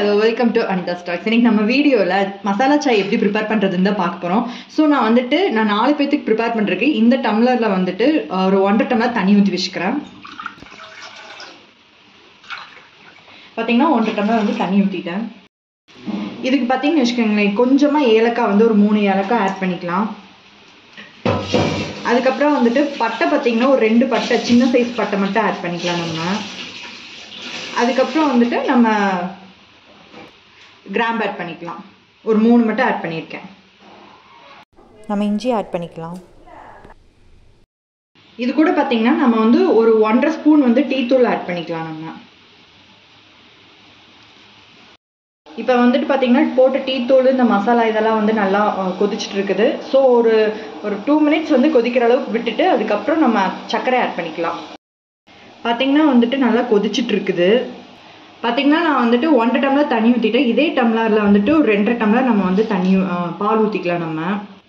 hello welcome to Anitha stocks இன்னைக்கு நம்ம வீடியோவில் மசாலா சாய் எப்படி ப்ரிப்பேர் பண்ணுறதுன்னு தான் பார்க்க போகிறோம் ஸோ நான் வந்துட்டு நான் நாலு பேத்துக்கு ப்ரிப்பேர் பண்ணுறதுக்கு இந்த டம்ளரில் வந்துட்டு அஹ், ஒரு ஒன்றரை டம்ளர் தண்ணி ஊற்றி வச்சுக்கிறேன் பார்த்தீங்கன்னா ஒன்றரை டம்ளர் வந்து தண்ணி ஊற்றிட்டேன் இதுக்கு பார்த்தீங்கன்னு வச்சுக்கோங்களேன் கொஞ்சமாக ஏலக்காய் வந்து ஒரு மூணு ஏலக்காய் ஆட் பண்ணிக்கலாம் அதுக்கப்புறம் வந்துட்டு பட்டை பார்த்தீங்கன்னா ஒரு ரெண்டு பட்டை சின்ன சைஸ் பட்டை மட்டும் ஆட் பண்ணிக்கலாம் நம்ம அதுக்கப்புறம் வந்துட்டு நம்ம கிராம்பு ஆட் பண்ணிக்கலாம் ஒரு மூணு மட்டும் ஆட் பண்ணியிருக்கேன் நம்ம இஞ்சி ஆட் பண்ணிக்கலாம் இது கூட பார்த்தீங்கன்னா நம்ம வந்து ஒரு ஒன்றரை ஸ்பூன் வந்து டீ தூள் ஆட் பண்ணிக்கலாம் நம்ம இப்போ வந்துட்டு பார்த்தீங்கன்னா போட்ட டீ தூள் இந்த மசாலா இதெல்லாம் வந்து நல்லா அஹ், கொதிச்சிட்டு இருக்குது ஸோ ஒரு ஒரு டூ மினிட்ஸ் வந்து கொதிக்கிற அளவுக்கு விட்டுட்டு அதுக்கப்புறம் நம்ம சர்க்கரை ஆட் பண்ணிக்கலாம் பார்த்தீங்கன்னா வந்துட்டு நல்லா கொதிச்சிட்டு இருக்குது பார்த்தீங்கன்னா நான் வந்துட்டு ஒன்றரை டம்ளர் தண்ணி ஊற்றிட்டேன் இதே டம்ளரில் வந்துட்டு ஒரு ரெண்டரை டம்ளர் நம்ம வந்து தண்ணி அஹ், பால் ஊற்றிக்கலாம் நம்ம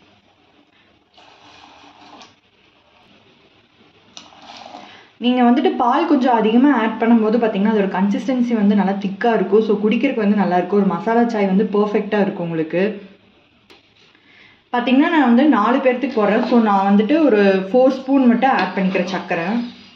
நீங்கள் வந்துட்டு பால் கொஞ்சம் அதிகமாக ஆட் பண்ணும்போது பார்த்தீங்கன்னா அதோட கன்சிஸ்டன்சி வந்து நல்லா திக்காக இருக்கும் ஸோ குடிக்கிறதுக்கு வந்து நல்லா இருக்கும் ஒரு மசாலா சாய் வந்து பர்ஃபெக்டாக இருக்கும் உங்களுக்கு பார்த்தீங்கன்னா நான் வந்து நாலு பேர்த்துக்கு போடுறேன் ஸோ நான் வந்துட்டு ஒரு ஃபோர் ஸ்பூன் மட்டும் ஆட் பண்ணிக்கிறேன் சர்க்கரை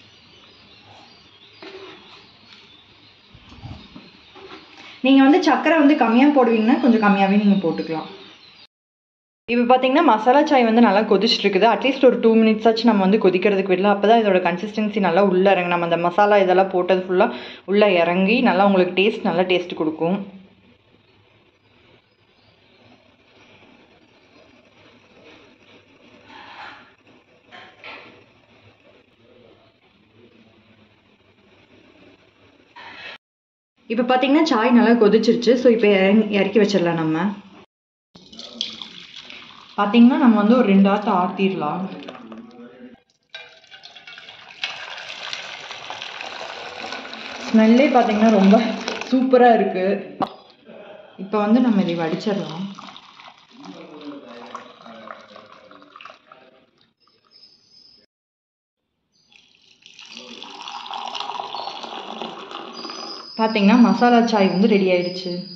நீங்கள் வந்து சர்க்கரை வந்து கம்மியாக போடுவீங்கன்னா கொஞ்சம் கம்மியாகவே நீங்கள் போட்டுக்கலாம் இப்போ பார்த்தீங்கன்னா மசாலா சாய் வந்து நல்லா கொதிச்சுட்டு இருக்குது அட்லீஸ்ட் ஒரு டூ மினிட்ஸ் ஆச்சு நம்ம வந்து கொதிக்கிறதுக்கு விடல அப்போ தான் இதோட கன்சிஸ்டன்சி நல்லா உள்ளே இறங்கும் நம்ம அந்த மசாலா இதெல்லாம் போட்டது ஃபுல்லாக உள்ளே இறங்கி நல்லா உங்களுக்கு டேஸ்ட் நல்லா டேஸ்ட் கொடுக்கும் இப்போ பார்த்தீங்கன்னா சாய் நல்லா கொதிச்சிருச்சு ஸோ இப்போ இறங்கி இறக்கி வச்சிடலாம் நம்ம பார்த்தீங்கன்னா நம்ம வந்து ஒரு ரெண்டு ஆற்று ஆற்றிடலாம் ஸ்மெல்லே பார்த்தீங்கன்னா ரொம்ப சூப்பராக இருக்குது இப்போ வந்து நம்ம இதை வடிச்சிடலாம் பார்த்தீங்கன்னா மசாலா சாய் வந்து ரெடி ஆயிடுச்சு